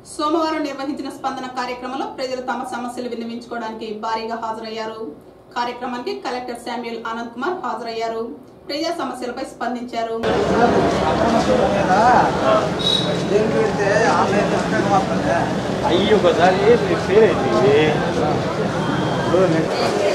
సోమవారం నిర్వహించిన స్పందన కార్యక్రమంలో ప్రజలు తమ సమస్యలు విన్నవించుకోవడానికి భారీగా హాజరయ్యారు కార్యక్రమానికి కలెక్టర్ శామ్యుల్ ఆనంద్ కుమార్ హాజరయ్యారు ప్రజా సమస్యలపై స్పందించారు దేనికి పెడితే ఆన్లైన్ పుస్తకం వస్తుంది అయ్యి ఒకసారి ఫెయిల్ అయిపోయింది ఇప్పుడు నెక్స్ట్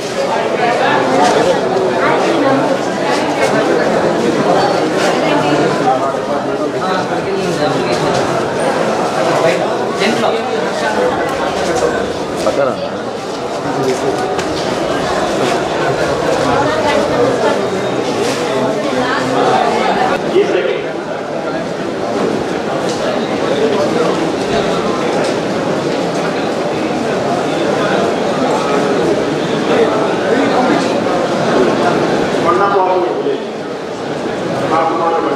కొండపాలు విలేజ్ మా కుమారుడు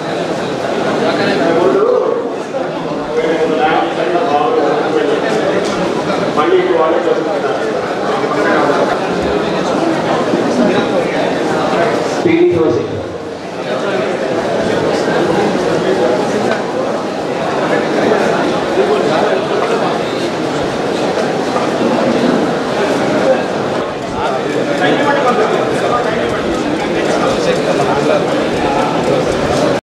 ముందు ల్యాండ్ సైడ్ బాగా మళ్ళీ వాళ్ళే చదువుతున్నారు